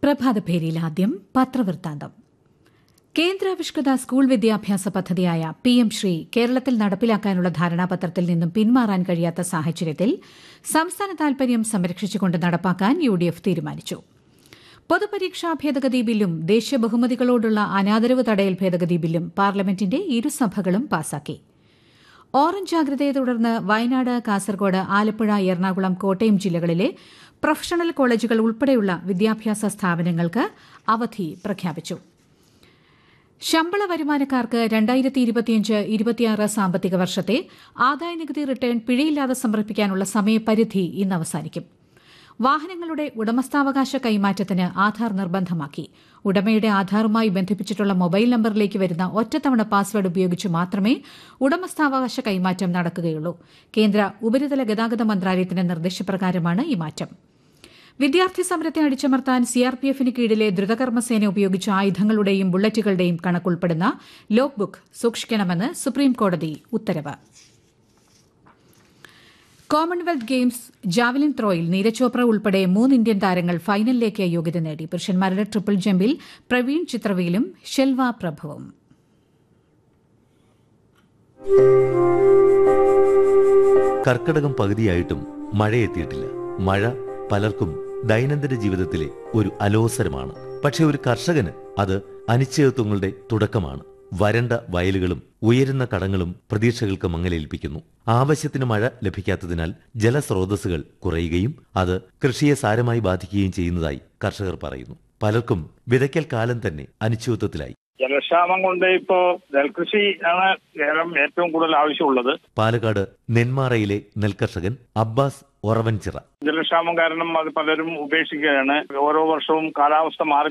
പ്രഭാതഭേരിയിൽ ആദ്യം പത്രവൃത്താന്തം കേന്ദ്രാവിഷ്കൃത സ്കൂൾ വിദ്യാഭ്യാസ പദ്ധതിയായ പി എം ശ്രീ കേരളത്തിൽ നടപ്പിലാക്കാനുള്ള ധാരണാപത്രത്തിൽ നിന്നും പിന്മാറാൻ കഴിയാത്ത സാഹചര്യത്തിൽ സംസ്ഥാന താൽപര്യം സംരക്ഷിച്ചുകൊണ്ട് നടപ്പാക്കാൻ യു ഡി എഫ് തീരുമാനിച്ചു പൊതുപരീക്ഷാ ഭേദഗതി ബില്ലും ദേശീയ ബഹുമതികളോടുള്ള അനാദരവ് തടയൽ ഭേദഗതി ബില്ലും പാർലമെന്റിന്റെ ഇരുസഭകളും പാസാക്കി ഓറഞ്ച് ജാഗ്രതയെ തുടർന്ന് വയനാട് കാസർഗോഡ് ആലപ്പുഴ എറണാകുളം കോട്ടയം ജില്ലകളിലെ പ്രൊഫഷണൽ കോളേജുകൾ ഉൾപ്പെടെയുള്ള വിദ്യാഭ്യാസ സ്ഥാപനങ്ങൾക്ക് അവധി പ്രഖ്യാപിച്ചു ശമ്പള വരുമാനക്കാർക്ക് രണ്ടായിരത്തി ഇരുപത്തിയഞ്ച് ഇരുപത്തിയാറ് സാമ്പത്തിക വർഷത്തെ ആദായനികുതി റിട്ടേൺ പിഴയില്ലാതെ സമർപ്പിക്കാനുള്ള സമയപരിധി ഇന്ന് അവസാനിക്കും വാഹനങ്ങളുടെ ഉടമസ്ഥാവകാശ കൈമാറ്റത്തിന് ആധാർ നിർബന്ധമാക്കി ഉടമയുടെ ആധാറുമായി ബന്ധിപ്പിച്ചിട്ടുള്ള മൊബൈൽ നമ്പറിലേക്ക് വരുന്ന ഒറ്റത്തവണ പാസ്വേഡ് ഉപയോഗിച്ച് മാത്രമേ ഉടമസ്ഥാവകാശ കൈമാറ്റം നടക്കുകയുള്ളൂ കേന്ദ്ര ഉപരിതല ഗതാഗത മന്ത്രാലയത്തിന്റെ നിർദ്ദേശപ്രകാരമാണ് ഈ മാറ്റം വിദ്യാർത്ഥി സമരത്തെ അടിച്ചമർത്താൻ സിആർപിഎഫിന് കീഴിലെ ദ്രുതകർമ്മസേന ഉപയോഗിച്ച ആയുധങ്ങളുടെയും ബുള്ളറ്റുകളുടെയും കണക്കുൾപ്പെടുന്ന ലോഗ് ബുക്ക് സൂക്ഷിക്കണമെന്ന് സുപ്രീംകോടതി ഉത്തരവ് കോമൺവെൽത്ത് ഗെയിംസ് ജാവലിൻ ത്രോയിൽ നീരജ് ചോപ്ര ഉൾപ്പെടെ മൂന്ന് ഇന്ത്യൻ താരങ്ങൾ ഫൈനലിലേക്ക് യോഗ്യത നേടി പുരുഷന്മാരുടെ ട്രിപ്പിൾ ജമ്പിൽ പ്രവീൺ ചിത്രവയിലും ഷെൽവ പ്രഭവും കർക്കടകം പകുതിയായിട്ടും മഴയെത്തിയിട്ടില്ല മഴ പലർക്കും ദൈനംദിന ജീവിതത്തിലെ ഒരു അലോസരമാണ് പക്ഷെ ഒരു കർഷകന് അത് അനിശ്ചിതത്വങ്ങളുടെ തുടക്കമാണ് വരണ്ട വയലുകളും ഉയരുന്ന കടങ്ങളും പ്രതീക്ഷകൾക്ക് മങ്ങലേൽപ്പിക്കുന്നു ആവശ്യത്തിന് മഴ ലഭിക്കാത്തതിനാൽ ജലസ്രോതസ്സുകൾ കുറയുകയും അത് കൃഷിയെ സാരമായി ബാധിക്കുകയും ചെയ്യുന്നതായി കർഷകർ പറയുന്നു പലർക്കും വിതയ്ക്കൽ കാലം തന്നെ അനിശ്ചിതത്വത്തിലായി ജലക്ഷാമം കൊണ്ട് ഇപ്പോ നെൽകൃഷി ആണ് കേരളം ഏറ്റവും കൂടുതൽ ആവശ്യമുള്ളത് പാലക്കാട് നെന്മാറയിലെ നെൽകർഷകൻ അബ്ബാസ് ഒറവൻചിറ ജലക്ഷാമം കാരണം അത് പലരും ഉപേക്ഷിക്കുകയാണ് ഓരോ വർഷവും കാലാവസ്ഥ മാറി